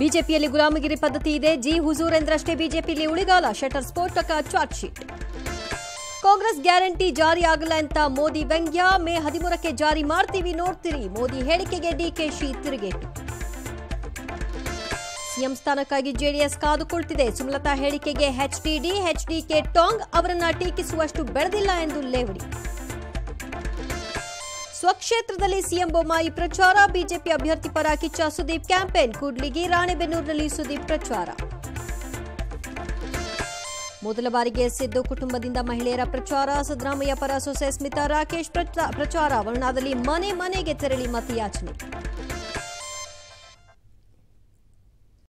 ಬಿಜೆಪಿಯಲ್ಲಿ ಗುಲಾಮಗಿರಿ ಪದ್ಧತಿ ಇದೆ ಜಿ ಹುಜೂರ್ ಎಂದ್ರಷ್ಟೇ ಬಿಜೆಪಿಯಲ್ಲಿ ಉಳಿಗಾಲ ಶಟರ್ ಸ್ಫೋಟಕ ಚಾರ್ಜ್ ಶೀಟ್ ಕಾಂಗ್ರೆಸ್ ಗ್ಯಾರಂಟಿ ಜಾರಿ ಆಗಲ್ಲ ಅಂತ ಮೋದಿ ವ್ಯಂಗ್ಯ ಮೇ ಹದಿಮೂರಕ್ಕೆ ಜಾರಿ ಮಾಡ್ತೀವಿ ನೋಡ್ತೀರಿ ಮೋದಿ ಹೇಳಿಕೆಗೆ ಡಿಕೆಶಿ ತಿರುಗೇಟು ಸಿಎಂ ಸ್ಥಾನಕ್ಕಾಗಿ ಜೆಡಿಎಸ್ ಕಾದುಕೊಳ್ತಿದೆ ಸುಮಲತಾ ಹೇಳಿಕೆಗೆ ಎಚ್ಡಿಡಿ ಎಚ್ಡಿಕೆ ಟಾಂಗ್ ಅವರನ್ನ ಟೀಕಿಸುವಷ್ಟು ಬೆಳೆದಿಲ್ಲ ಎಂದು ಲೇವಡಿ ಸ್ವಕ್ಷೇತ್ರದಲ್ಲಿ ಸಿಎಂ ಬೊಮ್ಮಾಯಿ ಪ್ರಚಾರ ಬಿಜೆಪಿ ಅಭ್ಯರ್ಥಿ ಪರ ಕಿಚ್ಚ ಸುದೀಪ್ ಕ್ಯಾಂಪೇನ್ ಕೂಡ್ಲಿಗಿ ರಾಣೆಬೆನ್ನೂರಿನಲ್ಲಿ ಸುದೀಪ್ ಪ್ರಚಾರ ಮೊದಲ ಬಾರಿಗೆ ಸಿದ್ದು ಕುಟುಂಬದಿಂದ ಮಹಿಳೆಯರ ಪ್ರಚಾರ ಸಿದ್ದರಾಮಯ್ಯ ಪರ ಸೊಸೆ ಸ್ಮಿತಾ ರಾಕೇಶ್ ಪ್ರಚ- ಪ್ರಚಾರ ವರುಣಾದಲ್ಲಿ ಮನೆ ಮನೆಗೆ ತೆರಳಿ ಮತಯಾಚನೆ